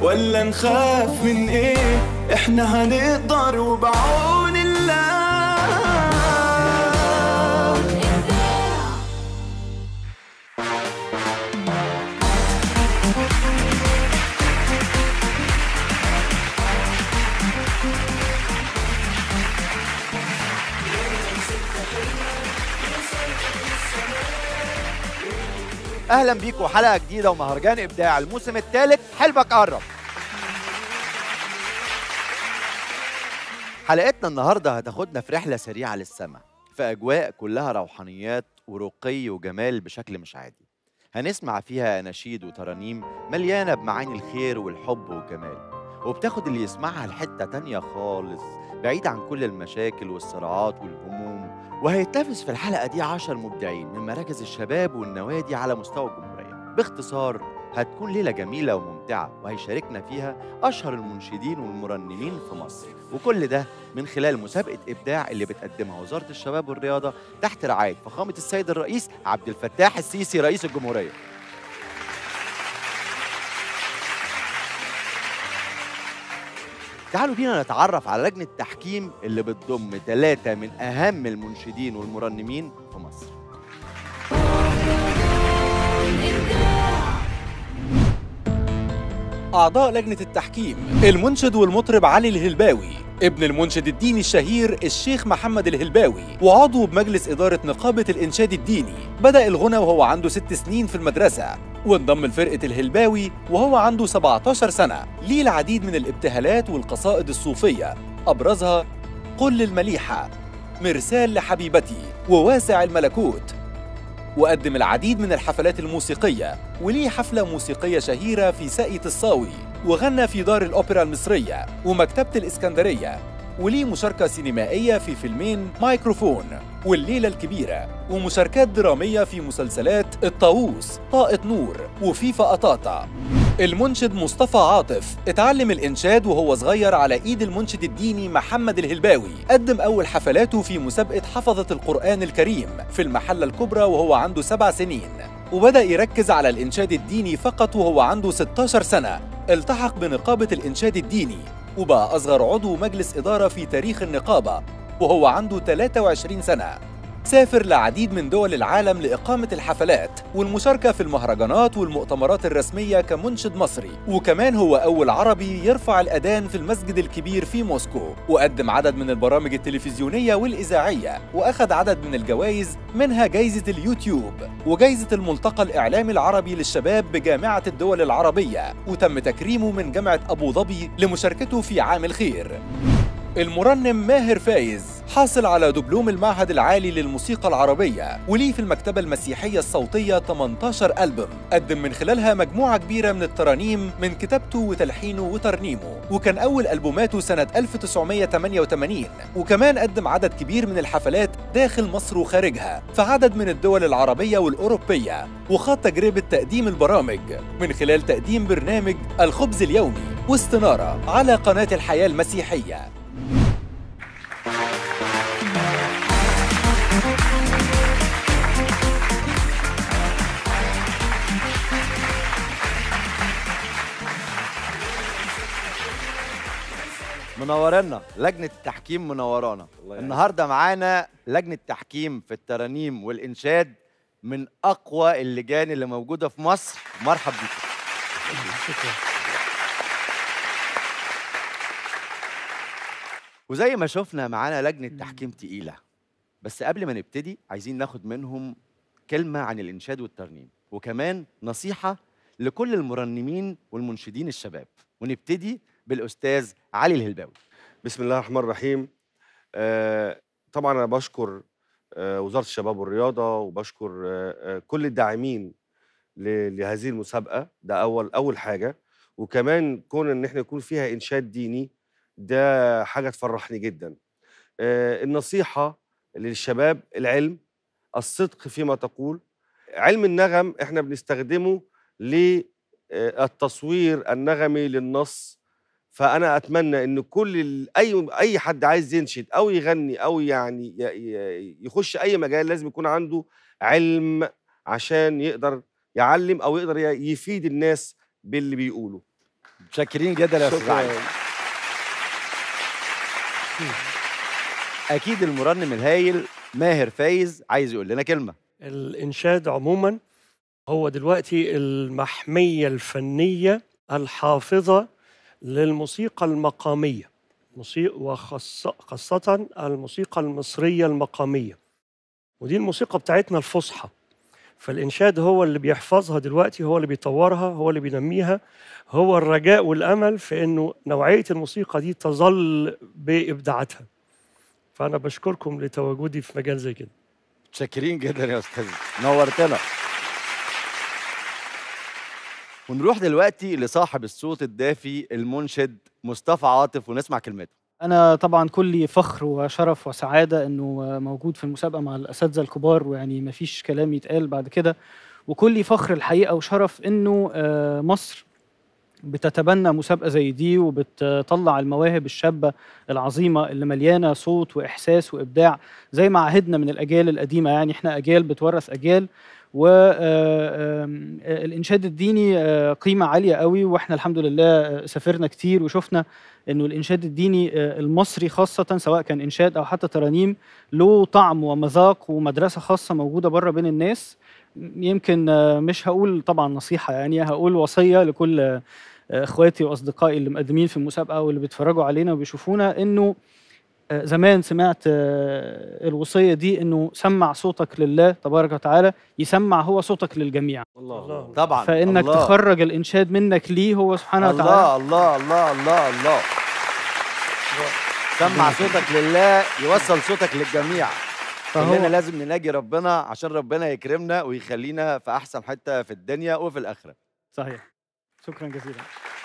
ولا نخاف من ايه احنا هنقدر وبعون الله اهلا بيكم حلقه جديده ومهرجان ابداع الموسم الثالث حلمك قرب حلقتنا النهارده هتاخدنا في رحله سريعه للسماء في اجواء كلها روحانيات ورقي وجمال بشكل مش عادي هنسمع فيها اناشيد وترانيم مليانه بمعاني الخير والحب والجمال وبتاخد اللي يسمعها لحته تانية خالص بعيد عن كل المشاكل والصراعات والهموم وهيتنافس في الحلقة دي عشر مبدعين من مراكز الشباب والنوادي على مستوى الجمهورية باختصار هتكون ليلة جميلة وممتعة وهيشاركنا فيها أشهر المنشدين والمرنمين في مصر وكل ده من خلال مسابقة إبداع اللي بتقدمها وزارة الشباب والرياضة تحت رعاية فخامة السيد الرئيس عبد الفتاح السيسي رئيس الجمهورية تعالوا بينا نتعرف على لجنة تحكيم اللي بتضم ثلاثة من أهم المنشدين والمرنمين في مصر أعضاء لجنة التحكيم المنشد والمطرب علي الهلباوي ابن المنشد الديني الشهير الشيخ محمد الهلباوي وعضو بمجلس إدارة نقابة الإنشاد الديني بدأ الغنى وهو عنده ست سنين في المدرسة وانضم لفرقة الهلباوي وهو عنده 17 سنة ليه العديد من الابتهالات والقصائد الصوفية أبرزها قل المليحة مرسال لحبيبتي وواسع الملكوت وقدم العديد من الحفلات الموسيقية وليه حفلة موسيقية شهيرة في ساقية الصاوي وغنى في دار الأوبرا المصرية ومكتبة الإسكندرية وليه مشاركة سينمائية في فيلمين مايكروفون والليلة الكبيرة ومشاركات درامية في مسلسلات الطاووس طاقة نور وفيفا قطاطا المنشد مصطفى عاطف اتعلم الإنشاد وهو صغير على إيد المنشد الديني محمد الهلباوي قدم أول حفلاته في مسابقة حفظة القرآن الكريم في المحلة الكبرى وهو عنده سبع سنين وبدأ يركز على الإنشاد الديني فقط وهو عنده 16 سنة التحق بنقابة الإنشاد الديني وبقى أصغر عضو مجلس إدارة في تاريخ النقابة وهو عنده 23 سنة سافر لعديد من دول العالم لإقامة الحفلات والمشاركة في المهرجانات والمؤتمرات الرسمية كمنشد مصري وكمان هو أول عربي يرفع الأذان في المسجد الكبير في موسكو وقدم عدد من البرامج التلفزيونية والإذاعية وأخذ عدد من الجوائز منها جائزة اليوتيوب وجائزة الملتقى الإعلامي العربي للشباب بجامعة الدول العربية وتم تكريمه من جامعة أبو ظبي لمشاركته في عام الخير المرنم ماهر فايز حاصل على دبلوم المعهد العالي للموسيقى العربية وليه في المكتبة المسيحية الصوتية 18 ألبوم قدم من خلالها مجموعة كبيرة من الترانيم من كتابته وتلحينه وترنيمه وكان أول ألبوماته سنة 1988 وكمان قدم عدد كبير من الحفلات داخل مصر وخارجها في عدد من الدول العربية والأوروبية وخاض تجربة تقديم البرامج من خلال تقديم برنامج الخبز اليومي واستنارة على قناة الحياة المسيحية منورنا لجنة التحكيم منورانا النهارده معانا لجنة تحكيم في الترانيم والإنشاد من أقوى اللجان اللي موجودة في مصر مرحب بيكم وزي ما شفنا معانا لجنة تحكيم تقيلة بس قبل ما نبتدي عايزين ناخد منهم كلمة عن الإنشاد والترنيم وكمان نصيحة لكل المرنمين والمنشدين الشباب ونبتدي بالأستاذ علي الهلباوي بسم الله الرحمن الرحيم آه، طبعا انا بشكر آه، وزاره الشباب والرياضه وبشكر آه، آه، كل الداعمين ل- لهذه المسابقه ده اول اول حاجه وكمان كون ان احنا يكون فيها انشاد ديني ده حاجه تفرحني جدا آه، النصيحه للشباب العلم الصدق فيما تقول علم النغم احنا بنستخدمه للتصوير النغمي للنص فانا اتمنى ان كل ال- اي اي حد عايز ينشد او يغني او يعني ي- ي- يخش اي مجال لازم يكون عنده علم عشان يقدر يعلم او يقدر ي- يفيد الناس باللي بيقوله متشكرين جدا يا استاذ علي اكيد المرنم الهايل ماهر فايز عايز يقول لنا كلمه الإنشاد عموما هو دلوقتي المحمية الفنية الحافظة للموسيقى المقامية موسيقى وخاصة خاصة الموسيقى المصرية المقامية ودي الموسيقى بتاعتنا الفصحى فالإنشاد هو اللي بيحفظها دلوقتي هو اللي بيطورها هو اللي بينميها هو الرجاء والأمل في إنه نوعية الموسيقى دي تظل بإبداعاتها فأنا بشكركم لتواجدي في مجال زي كده متشكرين جدا يا استاذ نورتنا ونروح دلوقتي لصاحب الصوت الدافي المنشد مصطفى عاطف ونسمع كلمته أنا طبعا كلي فخر وشرف وسعادة إنه موجود في المسابقة مع الأساتذة الكبار ويعني مفيش كلام يتقال بعد كده وكلي فخر الحقيقة وشرف إنه آه، مصر بتتبنى مسابقة زي دي وبتطلع المواهب الشابة العظيمة اللي مليانة صوت وإحساس وإبداع زي ما عهدنا من الأجيال القديمة يعني إحنا أجيال بتورث أجيال والإنشاد الديني آه، قيمة عالية قوي وإحنا الحمد لله آه، سافرنا كتير وشفنا إنه الإنشاد الديني آه، المصري خاصة سواء كان إنشاد أو حتى ترانيم له طعم ومذاق ومدرسة خاصة موجودة بره بين الناس يمكن آه، مش هقول طبعا نصيحة يعني هقول وصية لكل آه، اخواتي واصدقائي اللي مقدمين في المسابقه واللي بيتفرجوا علينا وبيشوفونا انه آه، زمان سمعت آه، الوصيه دي انه سمع صوتك لله تبارك وتعالى يسمع هو صوتك للجميع الله طبعا فانك الله. تخرج الانشاد منك ليه هو سبحانه وتعالى الله الله الله الله الله سمع صوتك لله يوصل صوتك للجميع كلنا فهو لازم نناجي ربنا عشان ربنا يكرمنا ويخلينا في احسن حته في الدنيا وفي الاخره صحيح شكرا جزيلا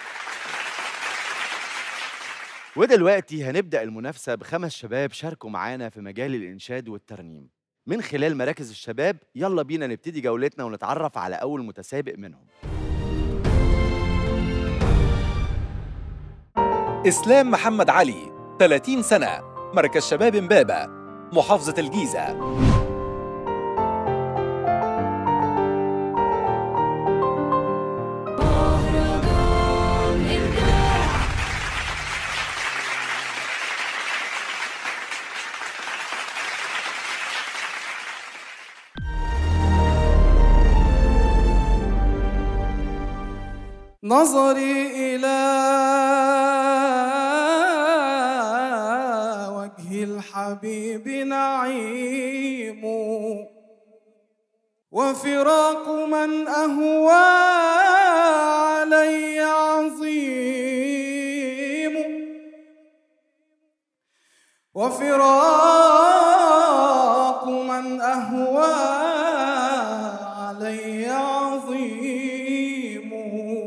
ودلوقتي هنبدا المنافسه بخمس شباب شاركوا معانا في مجال الانشاد والترنيم من خلال مراكز الشباب يلا بينا نبتدي جولتنا ونتعرف على اول متسابق منهم إسلام محمد علي 30 سنة مركز شباب إمبابة محافظة الجيزة نظري إلى وجه الحبيب نعيم وفراق من أهوى علي عظيم وفراق من أهوى علي عظيم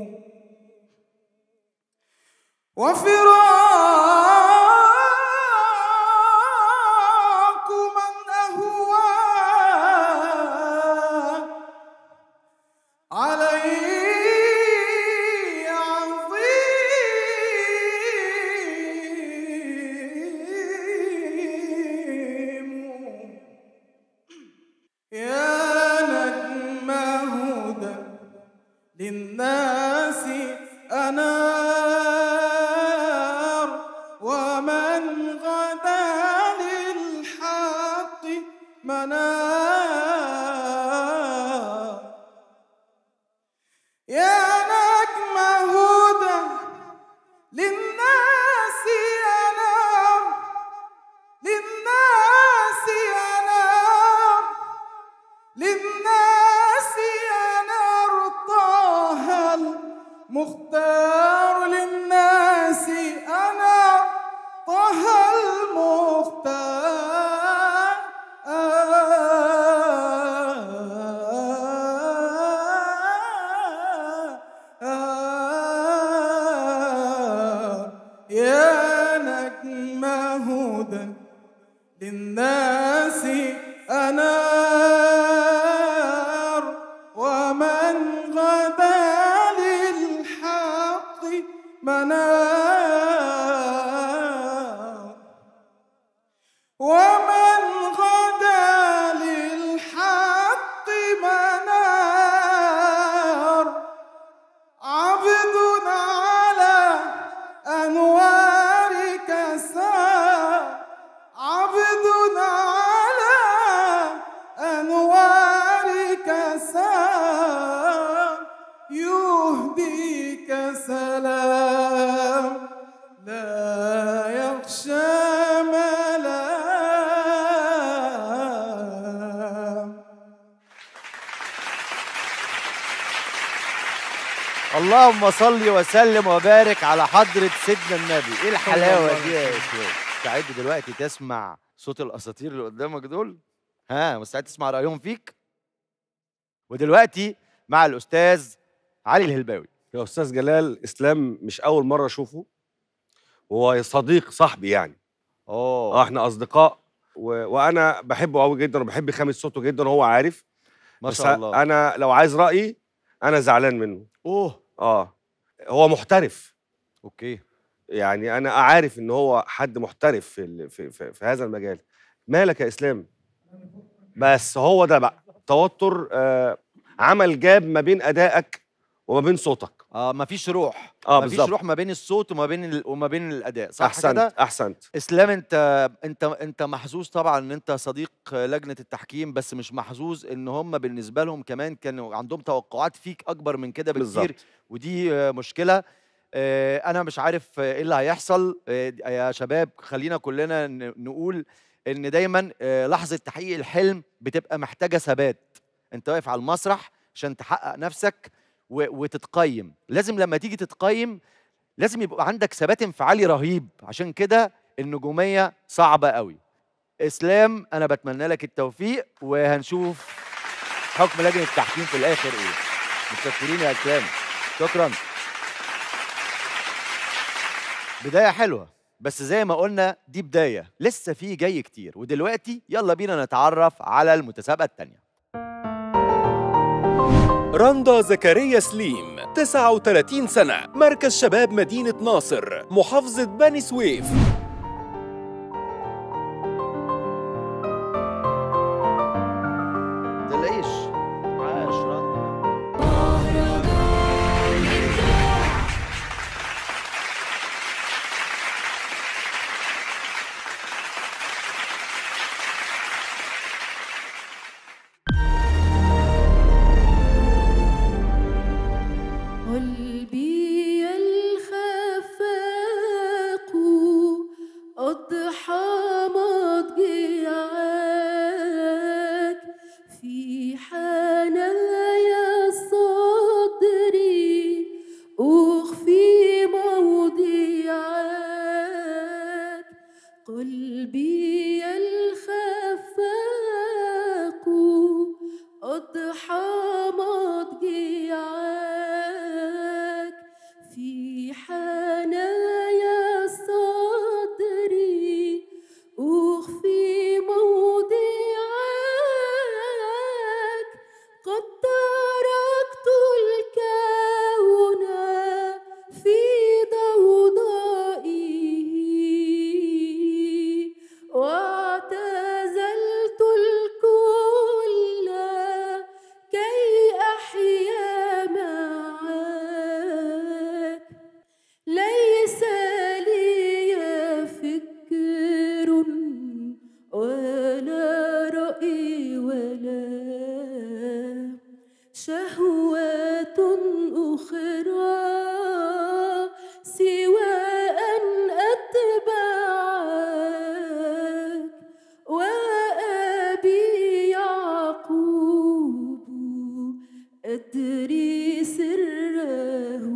وفراق من أهوى علي عظيم يا نجم هدى للناس أنار ومن غدا للحق منار يا نجم هدى للناس أنار للناس أنار للناس أنار طه المختار للناس أنا طه المختار يا نجم هدى للناس أنار ومن غدا للحق منار ومن غدا للحق منار عبد على اللهم صل وسلم وبارك على حضرة سيدنا النبي ايه الحلاوة الله دي يا عليه اسواد مستعد دلوقتي تسمع صوت الاساطير اللي قدامك دول ها مستعد تسمع رأيهم فيك ودلوقتي مع الأستاذ علي الهلباوي يا استاذ جلال اسلام مش اول مره اشوفه وهو صديق صاحبي يعني اه اه احنا اصدقاء و... وانا بحبه قوي جدا وبحب خامة صوته جدا وهو عارف ما بس شاء الله انا لو عايز رايي انا زعلان منه اوه اه هو محترف اوكي يعني انا عارف ان هو حد محترف في ال... في, في, في هذا المجال مالك يا اسلام بس هو ده بقى توتر آه عمل جاب ما بين ادائك وما بين صوتك اه مفيش روح اه مفيش بالظبط روح ما بين الصوت وما بين ال... وما بين الاداء صح احسنت كده احسنت اسلام انت انت انت محظوظ طبعا ان انت صديق لجنه التحكيم بس مش محظوظ ان هم بالنسبه لهم كمان كانوا عندهم توقعات فيك اكبر من كده بكتير بالظبط ودي آه، مشكله آه، انا مش عارف آه، ايه اللي هيحصل آه، يا شباب خلينا كلنا ن- نقول ان دايما آه، لحظه تحقيق الحلم بتبقى محتاجه ثبات انت واقف على المسرح عشان تحقق نفسك و- وتتقيم لازم لما تيجي تتقيم لازم يبقى عندك ثبات انفعالي رهيب عشان كده النجوميه صعبه قوي اسلام انا بتمنى لك التوفيق وهنشوف حكم لجنه التحكيم في الاخر ايه متشكرين يا اسلام شكرا بدايه حلوه بس زي ما قلنا دي بدايه لسه في جاي كتير ودلوقتي يلا بينا نتعرف على المتسابقه الثانيه رندا زكريا سليم 39 سنة مركز شباب مدينة ناصر محافظة بني سويف تلاقيش عاش رندا قلبي الخفاق أضحى مضجعك في حنايا صدري أخفي موضعك قلبي الخفاق أضحى مضجعك في حنايا صدري أخفي موضعك قد تركت الكون في ضوضائه واعتزلت الكل كي أحيا معك ليس لي فكر ولا رأي ولا شهوة أخرى سوى أن أتبعك وأبي يعقوب أدري سره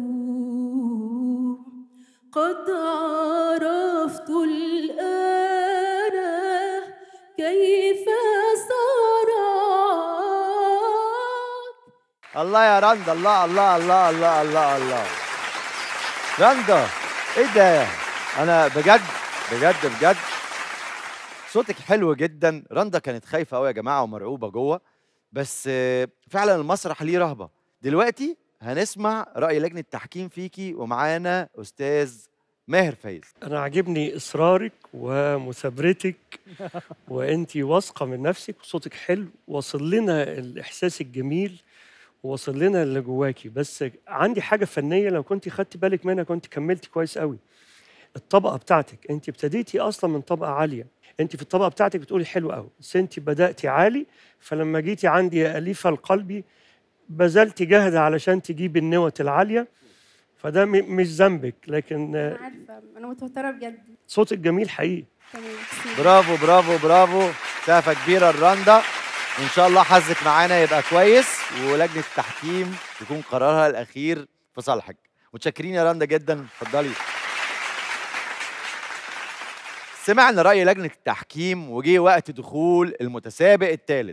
قد عرفت الآن كيف صرعك الله يا رندا الله الله الله الله الله الله رندا ايه ده انا بجد بجد بجد صوتك حلو جدا رندا كانت خايفه قوي يا جماعه ومرعوبه جوه بس آه، فعلا المسرح ليه رهبه دلوقتي هنسمع راي لجنه التحكيم فيكي ومعانا استاذ ماهر فايز انا عاجبني اصرارك ومثابرتك وانتي واثقه من نفسك وصوتك حلو وصل لنا الاحساس الجميل وصل لنا اللي جواكي بس عندي حاجه فنيه لو كنت خدتي بالك منها كنت كملتي كويس قوي الطبقه بتاعتك انت ابتديتي اصلا من طبقه عاليه انت في الطبقه بتاعتك بتقولي حلو قوي بس انت بداتي عالي فلما جيتي عندي يا اليفه القلبي بذلتي جهد علشان تجيبي النوة العاليه فده م- مش ذنبك لكن آه، أنا عارفة أنا متوترة بجد صوتك جميل حقيقي تمام ميرسي. برافو برافو برافو سقفة كبيرة الرندا وإن شاء الله حظك معانا يبقى كويس ولجنة التحكيم يكون قرارها الأخير في صالحك متشكرين يا رندا جدا اتفضلي سمعنا رأي لجنة التحكيم وجه وقت دخول المتسابق الثالث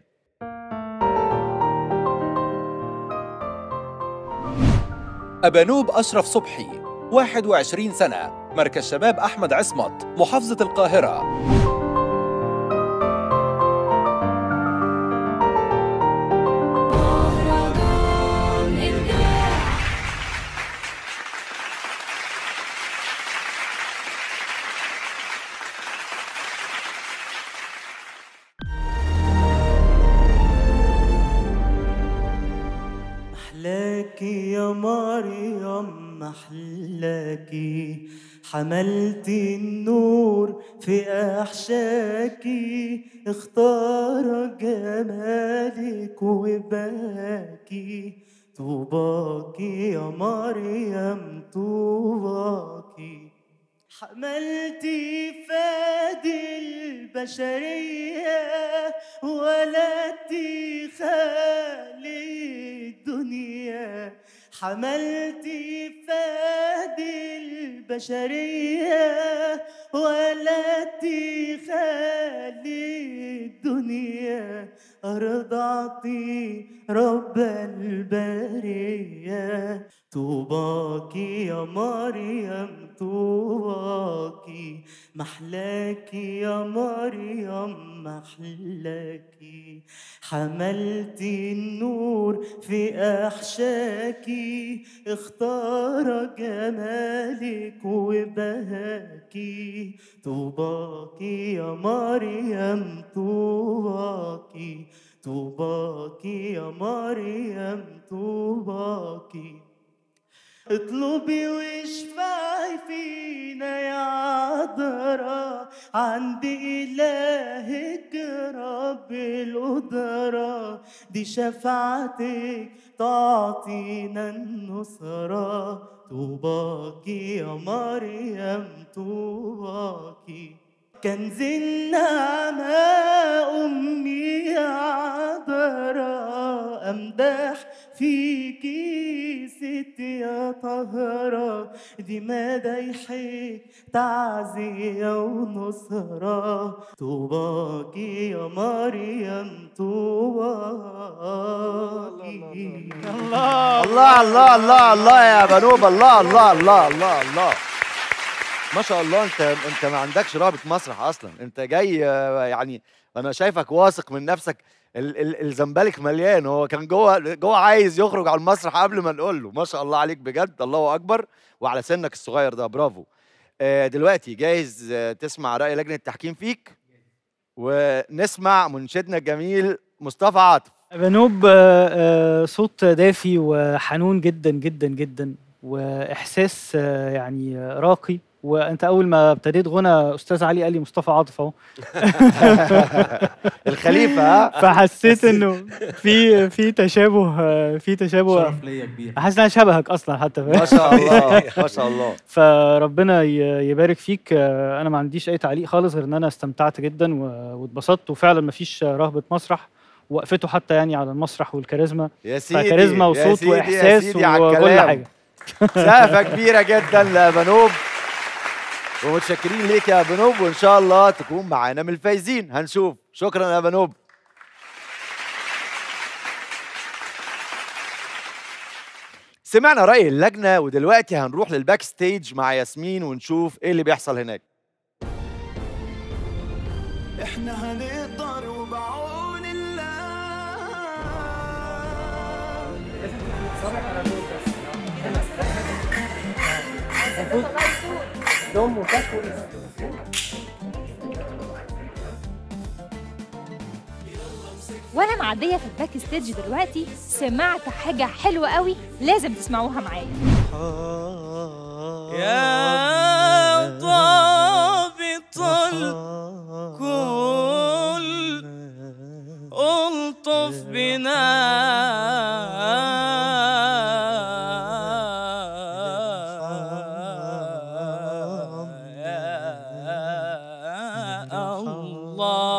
أبانوب أشرف صبحي 21 سنة مركز شباب أحمد عصمت محافظة القاهرة محلاكي يا مريم محلاكي حملتي النور في أحشاكي اختار جمالك وباكي طوباكي يا مريم طوباكي حملتي فادي البشرية ولدتي خالي الدنيا حملتي فادي البشرية ولدتي خالي الدنيا أرضعتي رب البرية طوباكي يا مريم طوباكي محلاكي يا مريم محلاكي حملتي النور في أحشاكي اختار جمالك وبهاكي طوباكي يا مريم طوباكي طوباكي يا مريم طوباكي اطلبي واشفعي فينا يا عذراء عند إلهك رب القدرة دي شفاعتك تعطينا النصرة طوباكي يا مريم طوباكي كنز النعمة أمي يا عذراء أمدح فيكي ست يا طهرة دي مدايحك تعزية ونصرة طوباكي يا مريم طوباكي الله الله الله الله يا بنوب الله الله الله الله الله ما شاء الله انت انت ما عندكش رهبه مسرح اصلا انت جاي آه، يعني انا شايفك واثق من نفسك ال- ال- الزمبلك مليان هو كان جوه جوه عايز يخرج على المسرح قبل ما نقول له ما شاء الله عليك بجد الله اكبر وعلى سنك الصغير ده برافو آه، دلوقتي جايز آه، تسمع راي لجنه التحكيم فيك ونسمع منشدنا الجميل مصطفى عاطف بنوب آه، آه، صوت دافي وحنون جدا جدا جدا واحساس آه، يعني آه، راقي وانت اول ما ابتديت غنى استاذ علي قال لي مصطفى عاطف اهو الخليفه ها فحسيت انه في في تشابه آه، في تشابه شرف ليا كبير حاسس ان انا شبهك اصلا حتى ما شاء الله ما شاء الله فربنا ي- يبارك فيك آه، انا ما عنديش اي تعليق خالص غير ان انا استمتعت جدا و- واتبسطت وفعلا ما فيش رهبه مسرح وقفته حتى يعني على المسرح والكاريزما يا سيدي فكاريزما يا وصوت سيدي، يا واحساس سيدي على وكل الكلام. حاجه سقفة كبيرة جدا لبنوب ومتشكرين ليك يا بنوب وإن شاء الله تكون معانا من الفايزين هنشوف شكرا يا بنوب سمعنا رأي اللجنة ودلوقتي هنروح للباك ستيج مع ياسمين ونشوف ايه اللي بيحصل هناك احنا هنقدر وبعون الله وانا معديه في الباك ستيج دلوقتي سمعت حاجه حلوه قوي لازم تسمعوها معايا يا ضابط الكل الطف بنا يا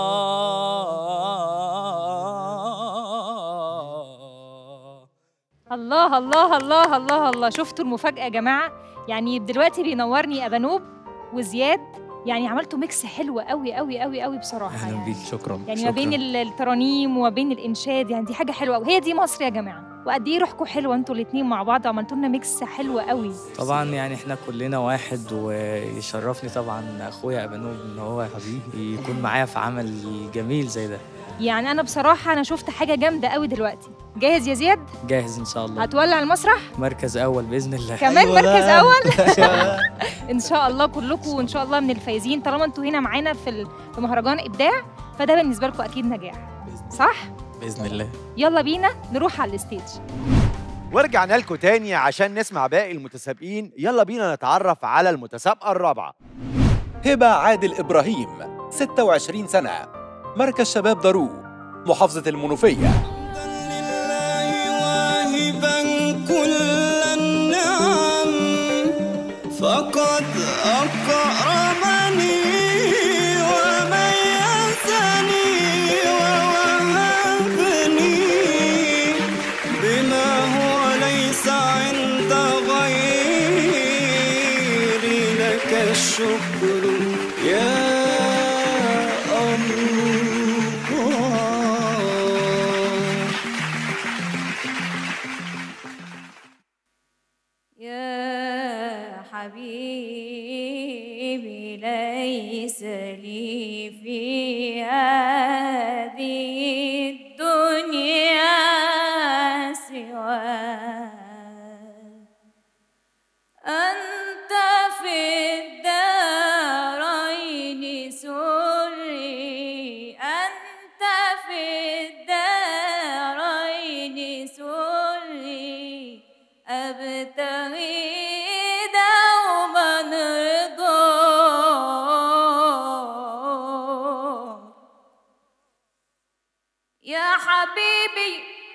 الله الله الله الله الله الله شفتوا المفاجأة يا جماعة يعني دلوقتي بينورني أبانوب وزياد يعني عملتوا ميكس حلو قوي قوي قوي قوي بصراحة اهلا يعني. بيك شكرا يعني شكرا. ما بين ال- الترانيم وما بين الانشاد يعني دي حاجه حلوه قوي هي دي مصر يا جماعه وقد ايه روحكم حلوه انتوا الاثنين مع بعض عملتوا لنا ميكس حلو قوي طبعا يعني احنا كلنا واحد ويشرفني طبعا اخويا ابانوب ان هو حبيبي يكون معايا في عمل جميل زي ده يعني انا بصراحه انا شفت حاجه جامده قوي دلوقتي جاهز يا زياد جاهز ان شاء الله هتولع المسرح مركز اول باذن الله كمان أيوة مركز بقى. اول ان شاء الله كلكم وان شاء الله من الفايزين طالما انتوا هنا معانا في ال- في مهرجان ابداع فده بالنسبه لكم اكيد نجاح صح باذن الله يلا بينا نروح على الستيج ورجعنا لكم تاني عشان نسمع باقي المتسابقين يلا بينا نتعرف على المتسابقة الرابعة هبة عادل إبراهيم 26 سنة مركز شباب دارو محافظة المنوفية واهبا كل النعم فقد أكرمني وميزني ووهبني بما هو ليس عند غيري لك الشكر يا الله يا حبيبي ليس لي في هذه الدنيا سواك أنت في الدارين سري أنت في الدارين سري أبتغي دوما رضاك يا حبيبي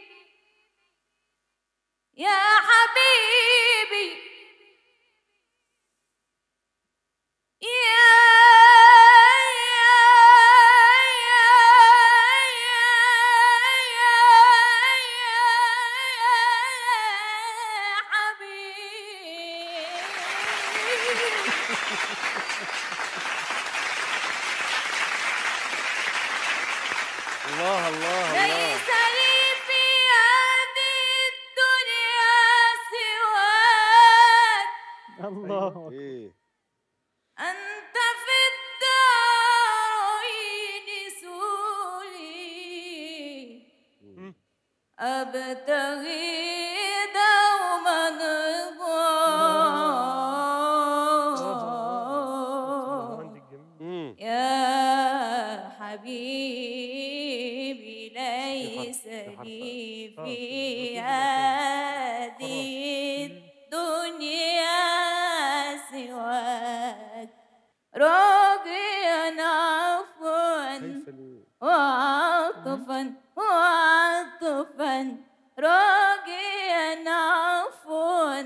يا حبيبي يا الله الله ليس لي في هذه الدنيا سواك الله ايه أنت في الدارين سولي أبتغي دوما رضاك مم. يا حبيبي ليس لي في هذه الدنيا سواك راجيا عفوا خايفة ليه؟ وعاطفا وعاطفا راجيا عفوا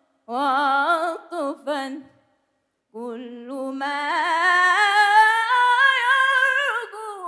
وعاطفا كل ما يرجو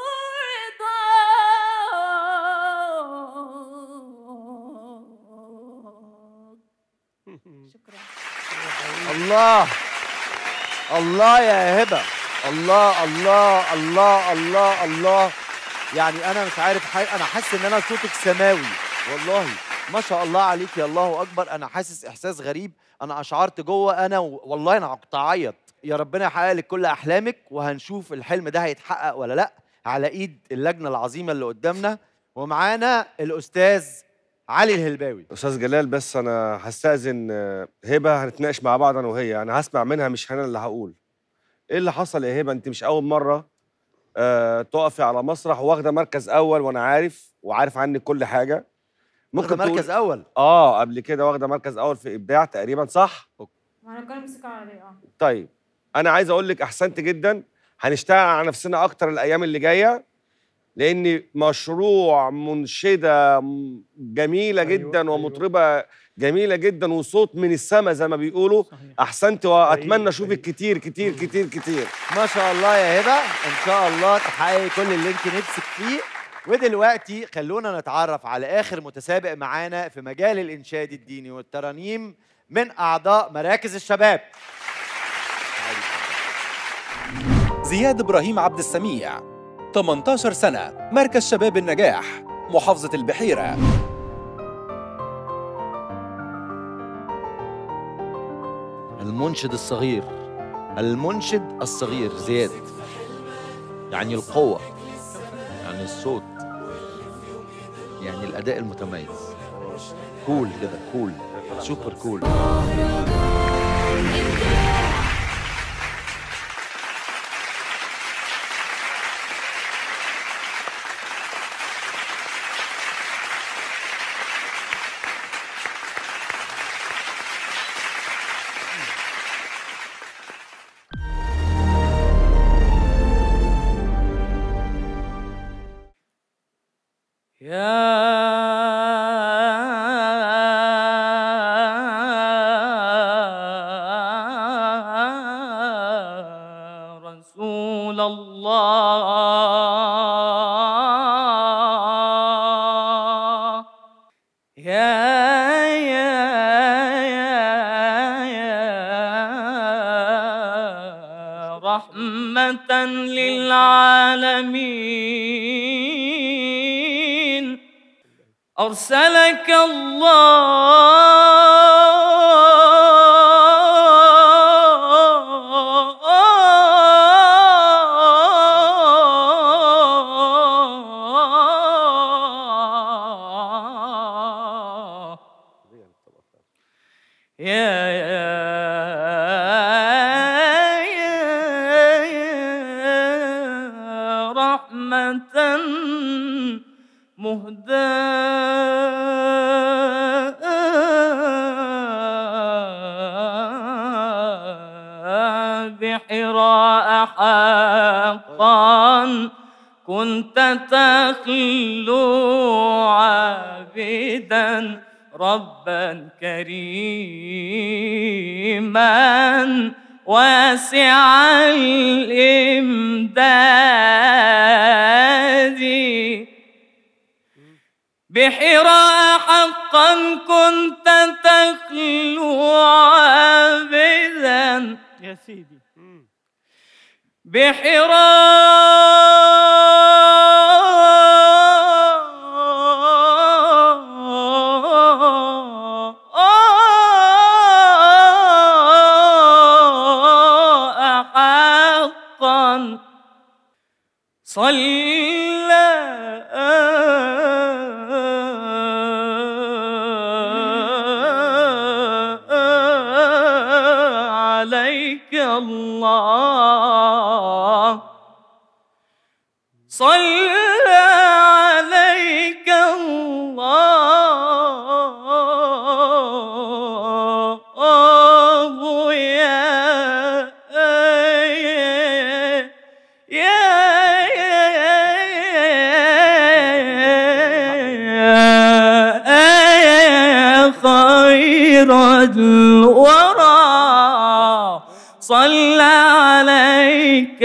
رضاك شكرا الله الله يا هبه الله الله الله الله الله يعني انا مش عارف حي... انا حاسس ان انا صوتك سماوي والله ما شاء الله عليك يا الله اكبر انا حاسس احساس غريب انا اشعرت جوه انا و... والله انا كنت اعيط يا ربنا يحقق لك كل احلامك وهنشوف الحلم ده هيتحقق ولا لا على ايد اللجنه العظيمه اللي قدامنا ومعانا الاستاذ علي الهلباوي استاذ جلال بس انا هستاذن آه، هبه هنتناقش مع بعض انا وهي انا هسمع منها مش انا اللي هقول ايه اللي حصل يا هبه انت مش اول مره آه تقفي على مسرح واخده مركز اول وانا عارف وعارف عنك كل حاجه ممكن تقول- مركز اول اه قبل كده واخده مركز اول في ابداع تقريبا صح مهرجان الموسيقى العربية اه طيب انا عايز اقول لك احسنت جدا هنشتغل على نفسنا اكتر الايام اللي جايه لان مشروع منشده م- جميله أيوة، جدا أيوة. ومطربه جميله جدا وصوت من السما زي ما بيقولوا صحيح. احسنت واتمنى حقيقي، اشوفك حقيقي. كتير كتير كتير كتير ما شاء الله يا هبه ان شاء الله تحققي كل اللي انت نفسك فيه ودلوقتي خلونا نتعرف على اخر متسابق معانا في مجال الانشاد الديني والترانيم من اعضاء مراكز الشباب زياد إبراهيم عبد السميع 18 سنة مركز شباب النجاح محافظة البحيرة المنشد الصغير المنشد الصغير زياد يعني القوة يعني الصوت يعني الأداء المتميز كول كده كول سوبر كول يا رسول الله يا يا يا يا رحمة للعالمين أرسلك الله يا يا يا يا رحمة مهداة بحراء حقا كنت تخلو عابدا ربا كريما واسع الإمداد بحراء حقا كنت تخلو عابدا يا سيدي بحراء حقا صلى عليك الله صلى عليك الله يا يا يا خير الورى صلى عليك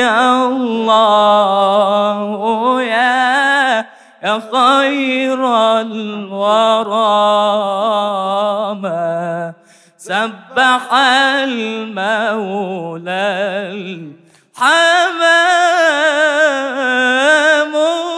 الله يا يا خير الورى ما سبح المولى الحمام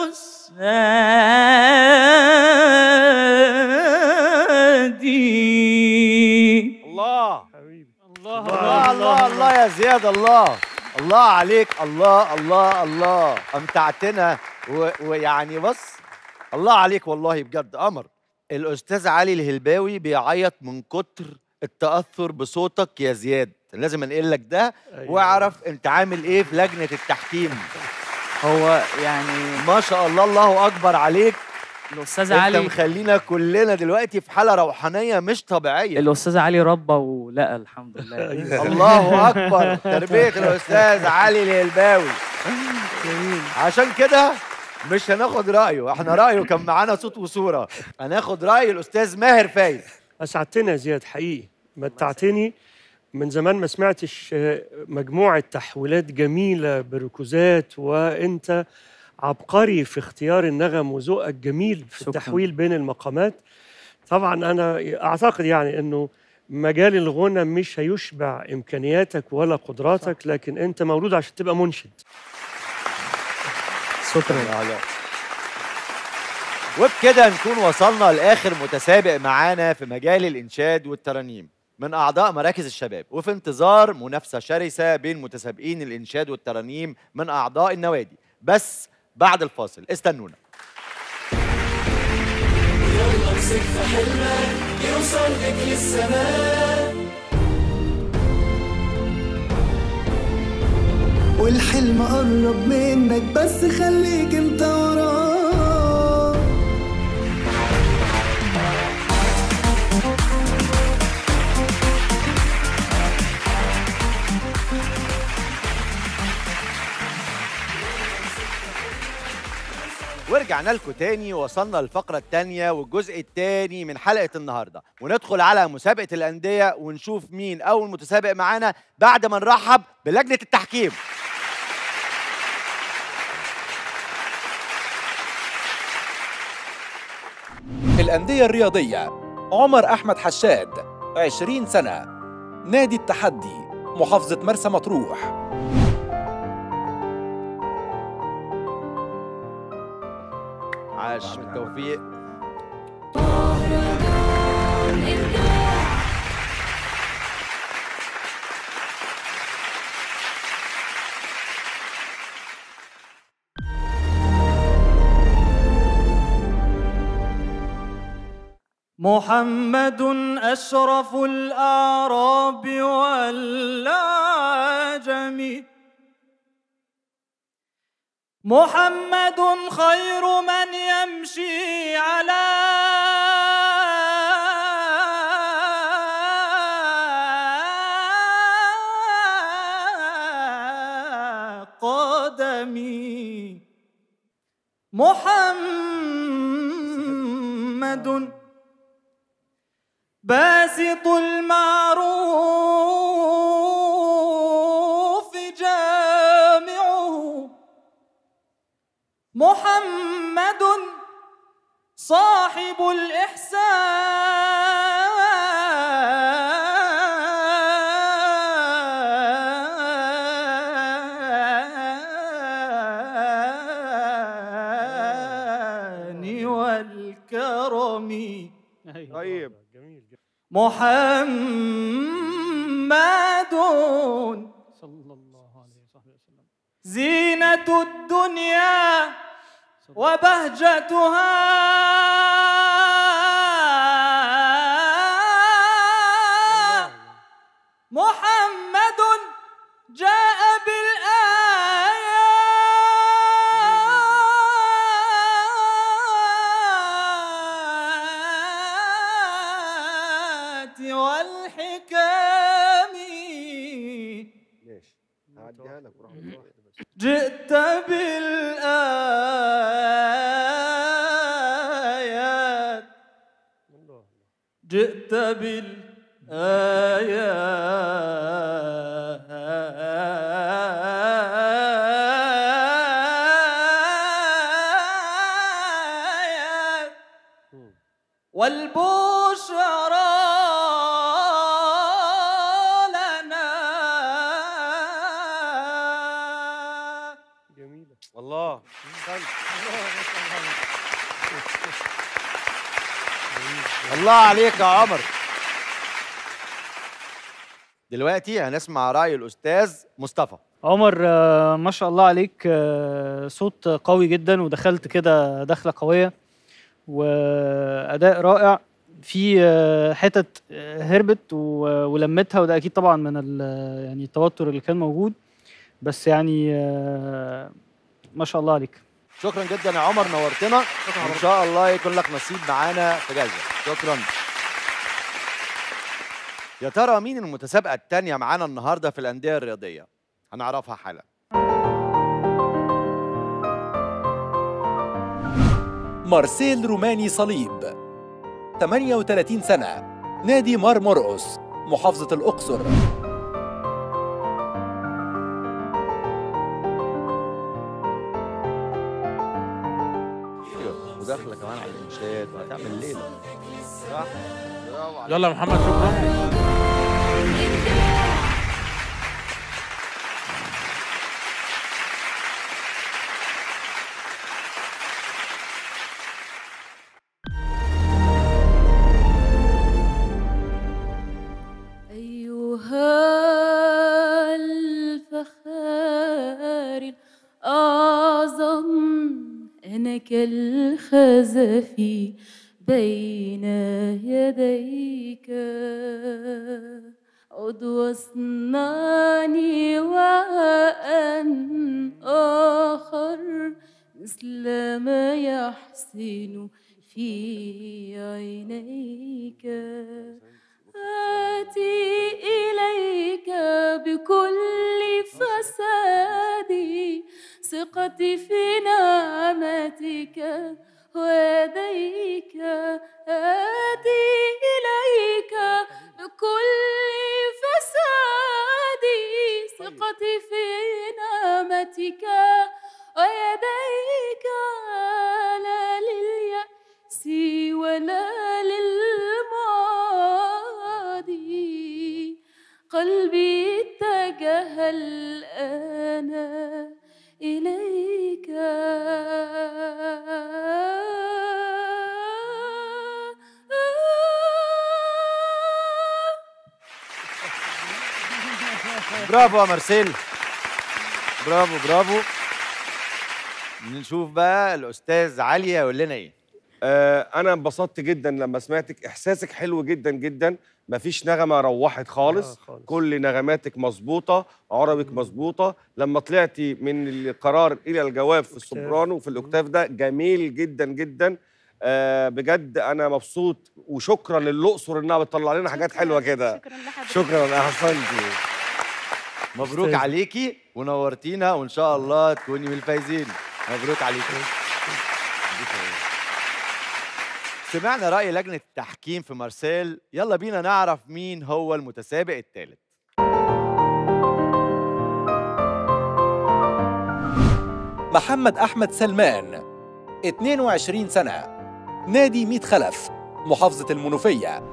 السادي الله الله الله الله الله يا زياد الله الله عليك الله الله الله امتعتنا و- ويعني بص الله عليك والله بجد قمر الاستاذ علي الهلباوي بيعيط من كتر التاثر بصوتك يا زياد لازم انقل لك ده أيوة. واعرف انت عامل ايه في لجنه التحكيم هو يعني ما شاء الله الله اكبر عليك الاستاذ انت علي مخلينا كلنا دلوقتي في حاله روحانيه مش طبيعيه الاستاذ علي ربى ولقى الحمد لله الله اكبر تربيه الاستاذ علي الهلباوي عشان كده مش هناخد رايه احنا رايه كان معانا صوت وصوره هناخد راي الاستاذ ماهر فايز اسعدتنا يا زياد حقيقي متعتني من زمان ما سمعتش آه، مجموعه تحويلات جميله بركوزات وانت عبقري في اختيار النغم وذوقك جميل في شكراً. التحويل بين المقامات طبعا انا اعتقد يعني انه مجال الغنى مش هيشبع امكانياتك ولا قدراتك لكن انت مولود عشان تبقى منشد شكرا وبكده نكون وصلنا لاخر متسابق معانا في مجال الانشاد والترانيم من اعضاء مراكز الشباب وفي انتظار منافسه شرسه بين متسابقين الانشاد والترانيم من اعضاء النوادي بس بعد الفاصل استنونا والحلم قرب منك بس خليك انت وراه ورجعنا لكم تاني وصلنا للفقرة التانية والجزء التاني من حلقة النهاردة وندخل على مسابقة الأندية ونشوف مين أول متسابق معانا بعد ما نرحب بلجنة التحكيم الأندية الرياضية عمر أحمد حشاد 20 سنة نادي التحدي محافظة مرسى مطروح عاش بالتوفيق محمد أشرف الأعراب والأعجم محمد خير من يمشي على قدمي محمد باسط المعروف جامعه محمد صاحب الإحسان والكرم طيب جميل جدا محمد صلى الله عليه وصحبه وسلم زينة الدنيا وبهجتها محمد جاء بالآيات والحكم ماشي هعديها لك ورحمة الله واحدة بس جئت بالآيات الله جئت بالآيات والبشرى لنا جميلة الله الله عليك يا عمر دلوقتي هنسمع رأي الأستاذ مصطفى عمر آه، ما شاء الله عليك آه، صوت قوي جدا ودخلت كده دخلة قوية وأداء رائع في آه، حتت آه، هربت و- ولمتها وده أكيد طبعا من ال- يعني التوتر اللي كان موجود بس يعني آه، ما شاء الله عليك شكرا جدا يا عمر نورتنا وإن شاء الله يكون لك نصيب معانا في جايزة شكرا يا ترى مين المتسابقة التانية معانا النهاردة في الأندية الرياضية هنعرفها حالا مارسيل روماني صليب 38 سنة نادي مار مرقس محافظة الأقصر هتعمل ليله صح برافو عليك. يلا يا محمد شكرا أيها الفخار الأعظم أنا كالخزف بين يديك عد واصنعني وعاء آخر مثل ما يحسن في عينيك آتي إليك بكل فسادي ثقتي في نعمتك ويديك آتي إليك بكل فسادي ثقتي في نعمتك ويديك لا لليأس ولا للماضي قلبي اتجه الآن إليك برافو يا مارسيل برافو برافو نشوف بقى الاستاذ علي يقول لنا ايه آه انا انبسطت جدا لما سمعتك احساسك حلو جدا جدا مفيش نغمه روحت خالص, خالص. كل نغماتك مظبوطه عربك مظبوطه لما طلعتي من القرار الى الجواب في السوبرانو في الاوكتاف ده جميل جدا جدا آه بجد انا مبسوط وشكرا للاقصر انها بتطلع لنا حاجات حلوه كده شكرا لحضرتك شكرا احسنتي مبروك أستاذ. عليكي ونورتينا وان شاء الله تكوني من الفايزين مبروك عليكي سمعنا رأي لجنة التحكيم في مارسيل يلا بينا نعرف مين هو المتسابق الثالث محمد أحمد سلمان 22 سنة نادي ميت خلف محافظة المنوفية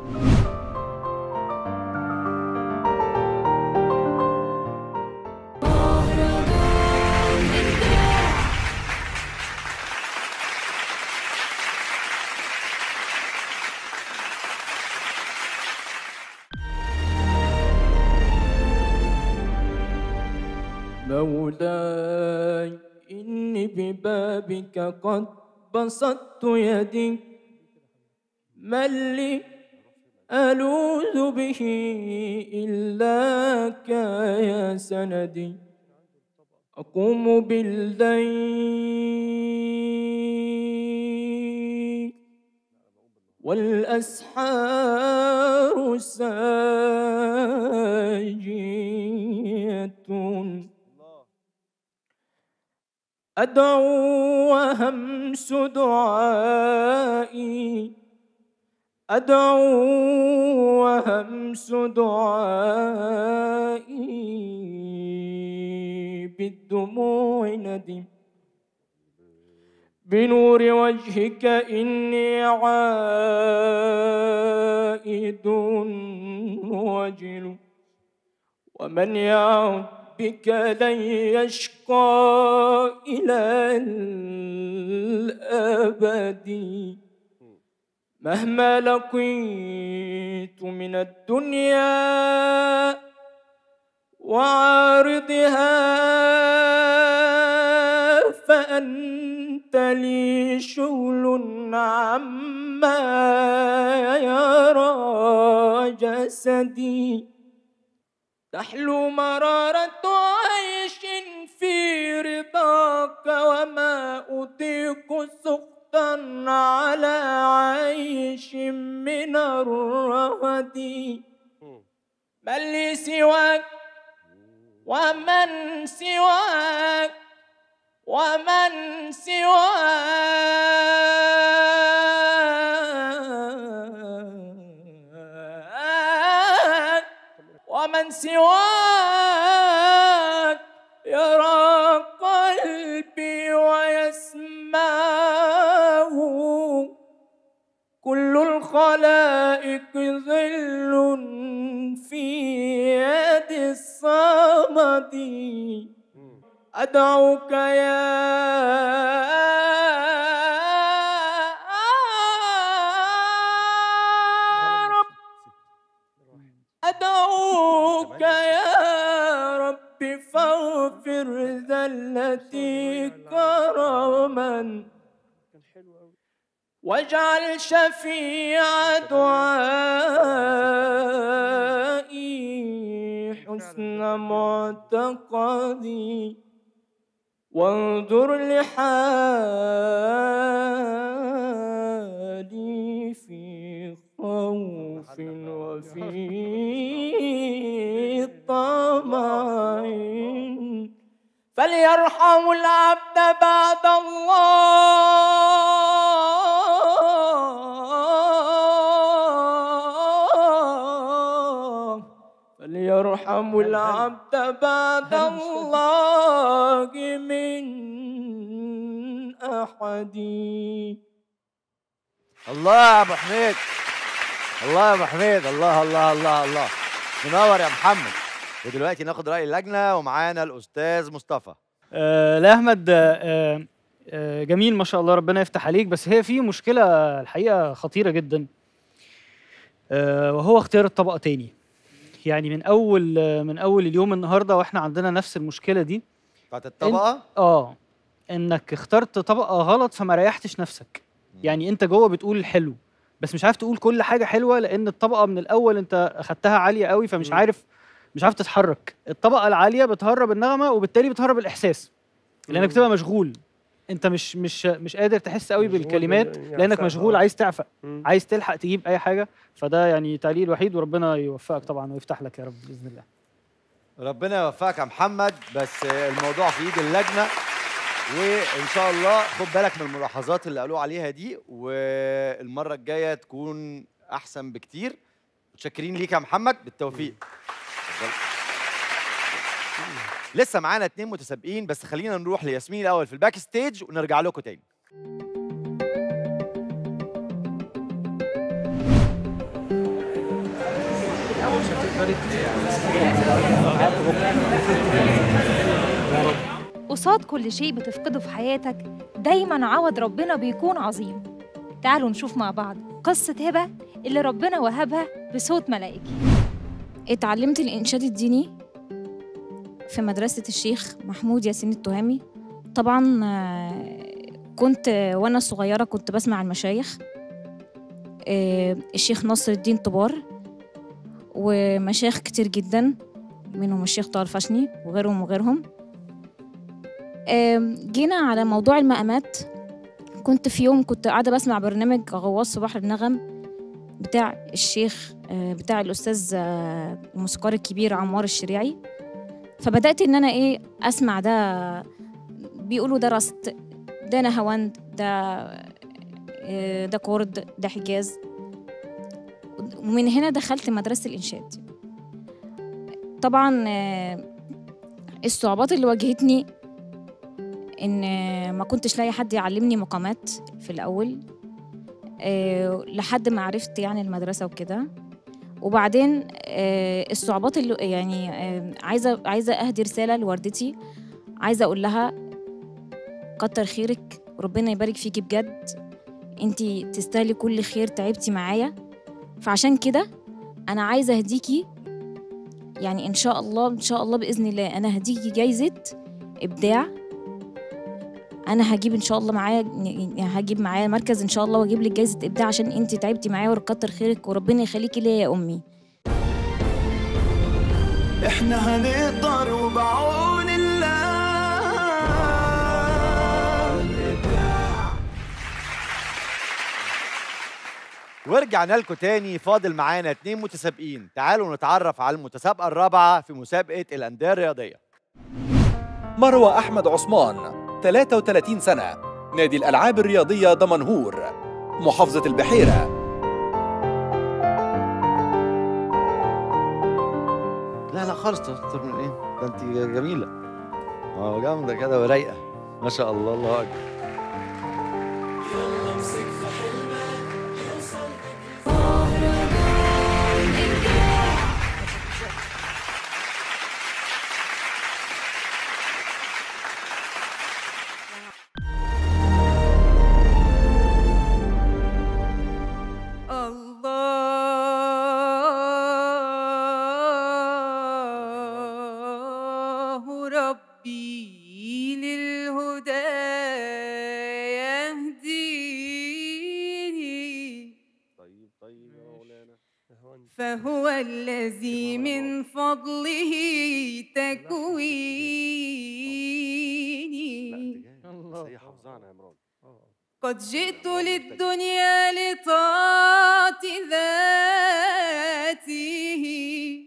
مولاي إني ببابك قد بسطت يدي من لي ألوذ به إلاك يا سندي أقوم بالليل والأسحار ساجية أدعو وهمس دعائي أدعو وهمس دعائي بالدموع ندم بنور وجهك إني عائد وجل ومن يعد بك لن يشقى إلى الأبد مهما لقيت من الدنيا وعارضها فأنت لي شغل عما يرى جسدي تحلو مرارة عيش في رضاك وما أطيق سخطا على عيش من الرغد من لي سواك ومن سواك ومن سواك ومن سواك يرى قلبي ويسمعه كل الخلائق ظل في يد الصمد أدعوك يا رب أدعوك يا رب فاغفر ذلتي كرما واجعل شفيع دعائي حسن معتقدي وانظر لحالي في خوف وفي طمع فليرحم العبد بعد الله فليرحم العبد بعد الله من أحد الله يا ابو حميد الله يا ابو حميد الله الله الله الله منور يا محمد ودلوقتي ناخد راي اللجنه ومعانا الاستاذ مصطفى آه لا احمد آه آه جميل ما شاء الله ربنا يفتح عليك بس هي في مشكله الحقيقه خطيره جدا آه وهو اختيار الطبقه تاني يعني من اول آه من اول اليوم النهارده واحنا عندنا نفس المشكله دي بتاعت الطبقه اه انك اخترت طبقه غلط فما ريحتش نفسك يعني انت جوه بتقول حلو بس مش عارف تقول كل حاجه حلوه لان الطبقه من الاول انت اخدتها عاليه قوي فمش عارف مش عارف تتحرك الطبقه العاليه بتهرب النغمه وبالتالي بتهرب الاحساس لانك بتبقى مشغول انت مش مش مش قادر تحس قوي مشغول بالكلمات بال- لانك يعفى، مشغول آه. عايز تعفى مم. عايز تلحق تجيب اي حاجه فده يعني تعليق الوحيد وربنا يوفقك طبعا ويفتح لك يا رب باذن الله ربنا يوفقك يا محمد بس الموضوع في ايد اللجنه وان شاء الله خد بالك من الملاحظات اللي قالوا عليها دي والمره الجايه تكون احسن بكتير متشكرين ليك يا محمد بالتوفيق اتفضل. لسه معانا اتنين متسابقين بس خلينا نروح لياسمين الاول في الباك ستيج ونرجع لكم تاني قصاد كل شيء بتفقده في حياتك دايما عوض ربنا بيكون عظيم تعالوا نشوف مع بعض قصة هبة اللي ربنا وهبها بصوت ملائكي اتعلمت الإنشاد الديني في مدرسة الشيخ محمود ياسين التهامي طبعا آه، كنت آه، وأنا صغيرة كنت بسمع المشايخ آه، الشيخ نصر الدين طبار ومشايخ كتير جدا منهم الشيخ طه الفشني وغيرهم وغيرهم آم، جينا على موضوع المقامات كنت في يوم كنت قاعدة بسمع برنامج غواص في بحر النغم بتاع الشيخ آه، بتاع الأستاذ آه، الموسيقار الكبير عمار الشريعي فبدأت إن أنا إيه أسمع ده بيقولوا ده رست ده نهاوند ده آه، ده كورد ده حجاز ومن هنا دخلت مدرسة الإنشاد طبعا آه، الصعوبات اللي واجهتني إن آه، ما كنتش لاقي حد يعلمني مقامات في الأول آه، لحد ما عرفت يعني المدرسة وكده وبعدين آه، الصعوبات اللي يعني آه، عايزة عايزة أهدي رسالة لوردتي عايزة أقول لها كتر خيرك وربنا يبارك فيكي بجد انتي تستاهلي كل خير تعبتي معايا فعشان كده أنا عايزة أهديكي يعني إن شاء الله إن شاء الله بإذن الله أنا هديكي جايزة إبداع انا هجيب ان شاء الله معايا يعني هجيب معايا مركز ان شاء الله واجيب لك جايزه ابداع عشان انت تعبتي معايا وكتر خيرك وربنا يخليكي ليا يا امي احنا هنقدر وبعون الله ورجعنا لكم تاني فاضل معانا اتنين متسابقين تعالوا نتعرف على المتسابقة الرابعة في مسابقة الأندية الرياضية مروة أحمد عثمان 33 سنة نادي الألعاب الرياضية دمنهور محافظة البحيرة لا لا خالص تكتر من ايه ده انت جميلة اه جامدة كده ورايقة ما شاء الله الله أكبر طيب يا مولانا فهو الذي من فضله تكويني بس هي حافظانا يا مراد قد جئت للدنيا لطاعة ذاته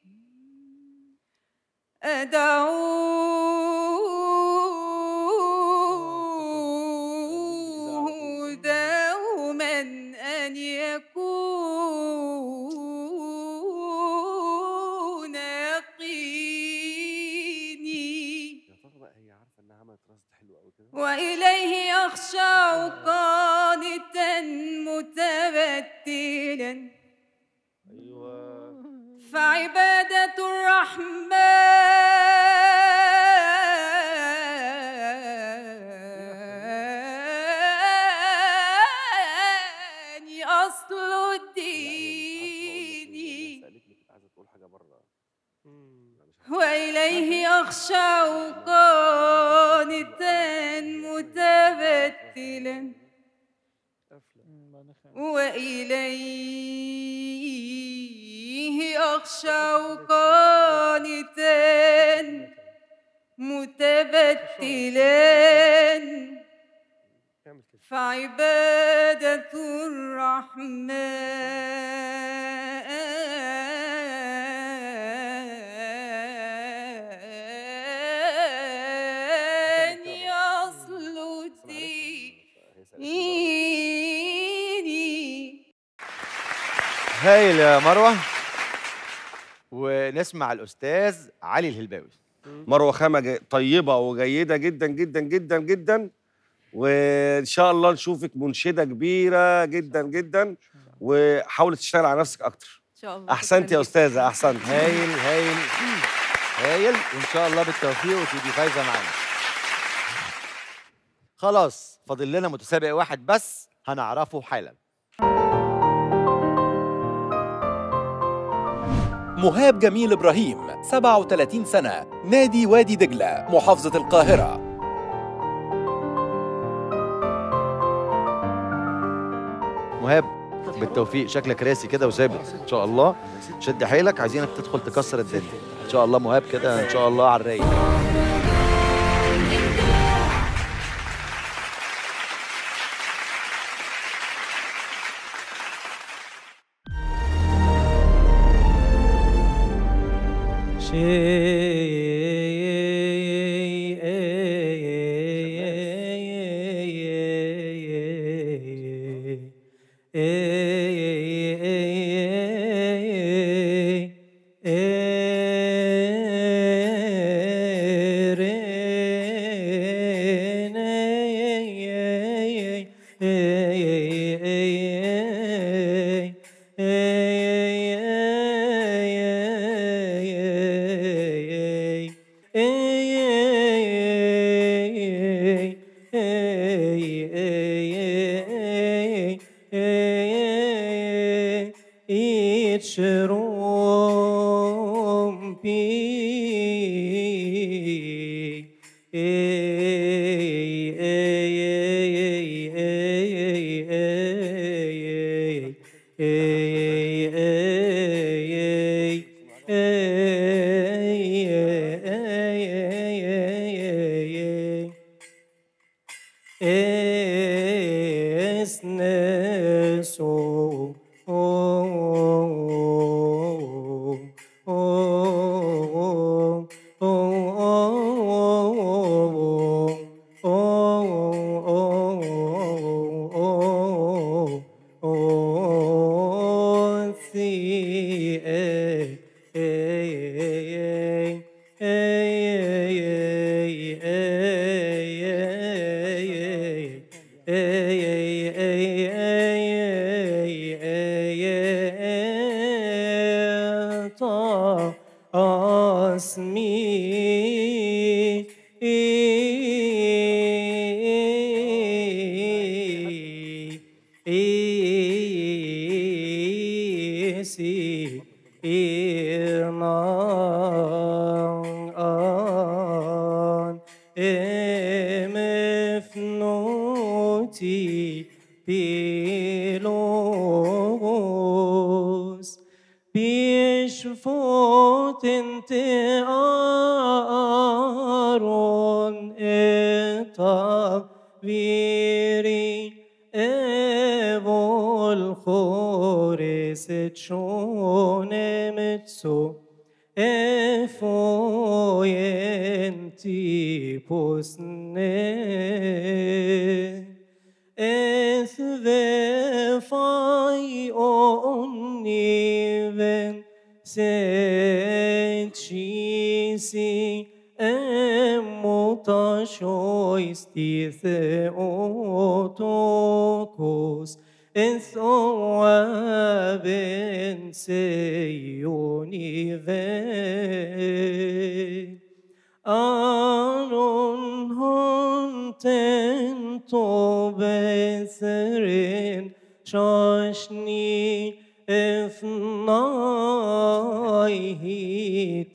أدعوه دوما أن يكون يقيني يا ترى بقى هي عارفه انها عملت رصد حلو قوي كده وإليه أخشع قانتا متبتلا ايوه فعبادة الرحمن أصل الدين سالتني كنت عايزه تقول حاجه بره وإليه أخشع قانتا متبتلا وإليه أخشع قانتا متبتلا فعبادة الرحمن أصل ديني هايل يا مروه ونسمع الاستاذ علي الهلباوي مروه خامه جي- طيبه وجيده جدا جدا جدا جدا وان شاء الله نشوفك منشده كبيره جدا جدا وحاولي تشتغل على نفسك اكتر إن شاء الله احسنت يا استاذه احسنت هايل هايل هايل وان شاء الله بالتوفيق وتبقي فايزه معانا خلاص فاضل لنا متسابق واحد بس هنعرفه حالا مهاب جميل إبراهيم 37 سنة نادي وادي دجلة محافظة القاهرة مهاب بالتوفيق شكلك راسي كده وثابت ان شاء الله شد حيلك عايزينك تدخل تكسر الدنيا ان شاء الله مهاب كده ان شاء الله على الرايق مفنوتي بلو ارون اتابيري اول خورس تشونمتسو effoyenti pusne es ve fai onniven senchisi emmutashoisti theotokos ثوابن سيوني في أرون هنتن بثرين شاشني افناي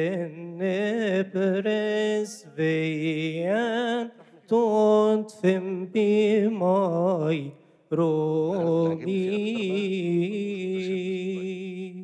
تنبرس فيان تدفن بماي رومي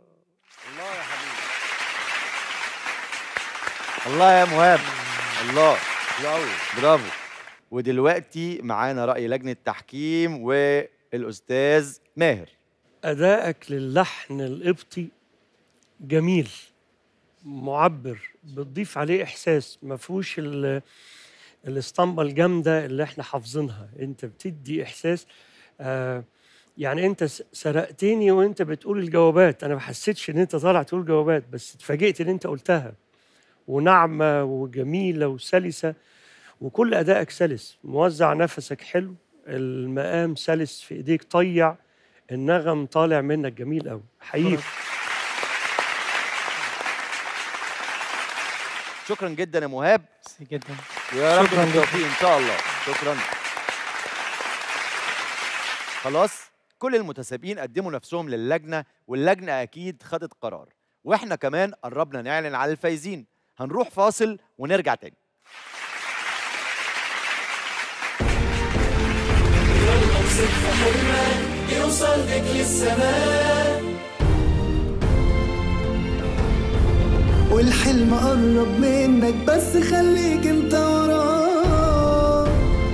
الله يا مهاب الله برافو ودلوقتي معانا رأي لجنة تحكيم والأستاذ ماهر أدائك للحن القبطي جميل معبر بتضيف عليه إحساس ما فيهوش ال- الاسطمبة الجامدة اللي احنا حافظينها انت بتدي إحساس آه يعني انت س- سرقتني وانت بتقول الجوابات انا ما حسيتش ان انت طالع تقول جوابات بس اتفاجئت ان انت قلتها وناعمة وجميلة وسلسة وكل أدائك سلس موزع نفسك حلو المقام سلس في ايديك طيع النغم طالع منك جميل قوي حقيقي شكرا جدا يا مهاب جدا ويا رب شكراً بالتوفيق ان شاء الله شكرا خلاص كل المتسابقين قدموا نفسهم للجنه واللجنه اكيد خدت قرار واحنا كمان قربنا نعلن على الفايزين هنروح فاصل ونرجع تاني يوصل بك للسماء والحلم قرب منك بس خليك انت وراه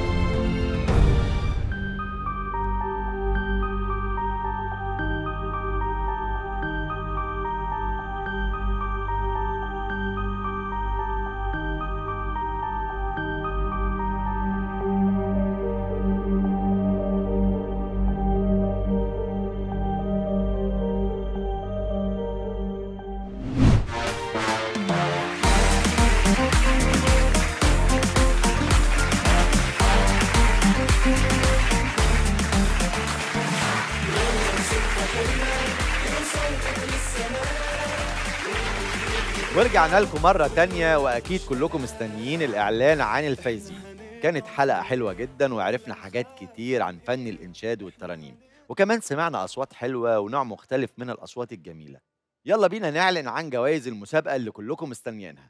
ورجعنا لكم مرة تانية وأكيد كلكم مستنيين الإعلان عن الفايزين كانت حلقة حلوة جدا وعرفنا حاجات كتير عن فن الإنشاد والترانيم وكمان سمعنا أصوات حلوة ونوع مختلف من الأصوات الجميلة يلا بينا نعلن عن جوائز المسابقة اللي كلكم مستنيينها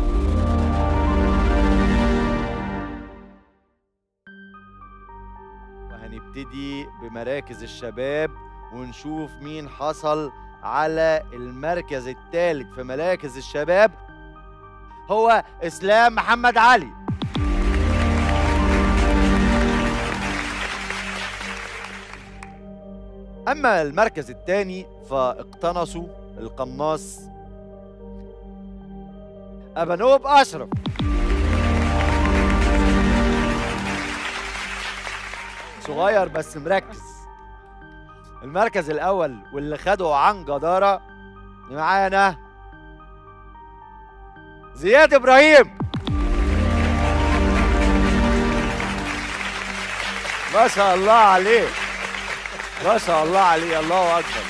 وهنبتدي بمراكز الشباب ونشوف مين حصل على المركز الثالث في مراكز الشباب هو اسلام محمد علي اما المركز الثاني فاقتنصوا القناص ابانوب اشرف صغير بس مركز المركز الاول واللي خده عن جداره معانا زياد ابراهيم ما شاء الله عليه ما شاء الله عليه الله اكبر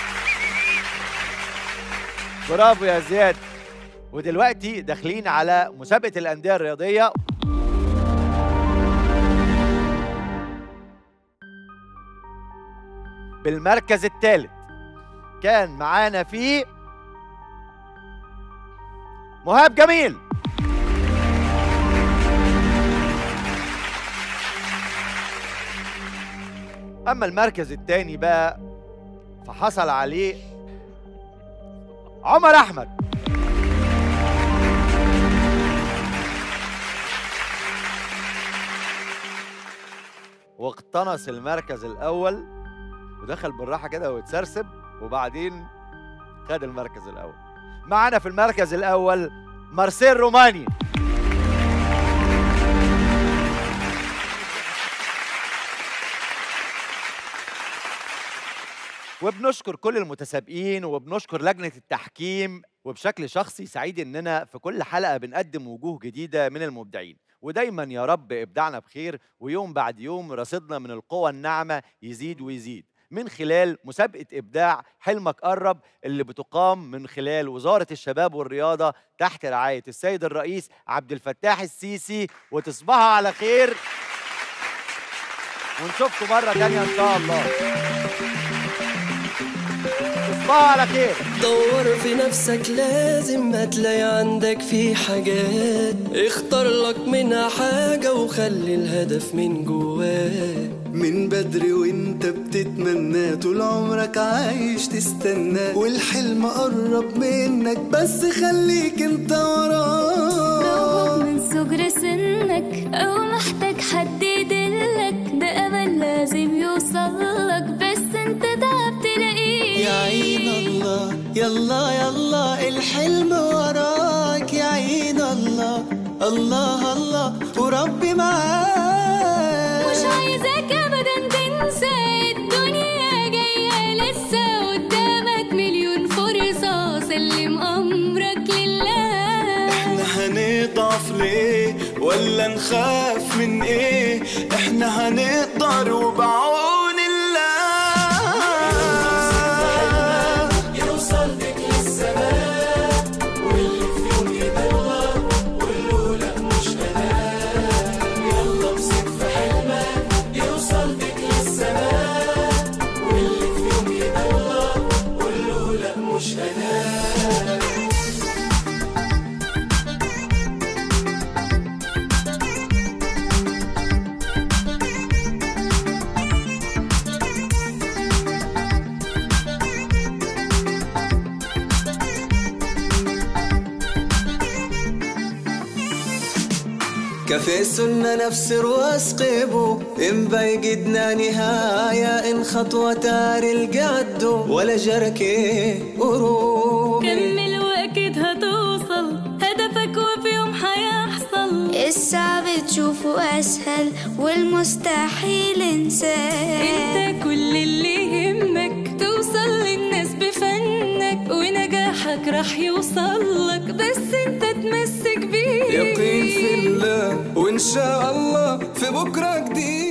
برافو يا زياد ودلوقتي داخلين على مسابقه الانديه الرياضيه بالمركز الثالث كان معانا فيه مهاب جميل اما المركز الثاني بقى فحصل عليه عمر احمد واقتنص المركز الاول ودخل بالراحه كده واتسرسب وبعدين خد المركز الاول معانا في المركز الاول مارسيل روماني وبنشكر كل المتسابقين وبنشكر لجنة التحكيم وبشكل شخصي سعيد إننا في كل حلقة بنقدم وجوه جديدة من المبدعين ودايما يا رب إبداعنا بخير ويوم بعد يوم رصيدنا من القوى الناعمة يزيد ويزيد من خلال مسابقة إبداع حلمك قرب اللي بتقام من خلال وزارة الشباب والرياضة تحت رعاية السيد الرئيس عبد الفتاح السيسي وتصبحوا على خير ونشوفكم مرة تانية إن شاء الله تصبحوا على خير دور في نفسك لازم هتلاقي عندك في حاجات اختار لك منها حاجة وخلي الهدف من جواك من بدري وانت بتتمنى طول عمرك عايش تستنى والحلم قرب منك بس خليك انت وراه موهوب من صغر سنك أو محتاج حد يدلك ده أمل لازم يوصلك بس انت تعب تلاقيه يا عين الله يلا يلا الحلم وراك يا عين الله الله الله وربي معاك مش عايزاك أبدا تنسى الدنيا جاية لسه قدامك مليون فرصة سلم أمرك لله احنا هنضعف ليه ولا نخاف من ايه احنا هنقدر وبعون الله يوصل بك للسماء واللي في يوم يدور قوله لا مش انا يلا امسك في حلمك يوصل بك للسماء واللي في يوم يدور قوله لا مش انا كفي السنة نفس واسقبو إن بيجدنا نهاية إن خطوة تار القعد ولا جركي قروب كمل وأكيد هتوصل هدفك وفي يوم هيحصل الصعب تشوفه أسهل والمستحيل انساه انت كل اللي يهمك توصل للناس بفنك ونجاحك راح يوصلك بس انت تمسك بيه يقين في الله وإن شاء الله في بكرة جديد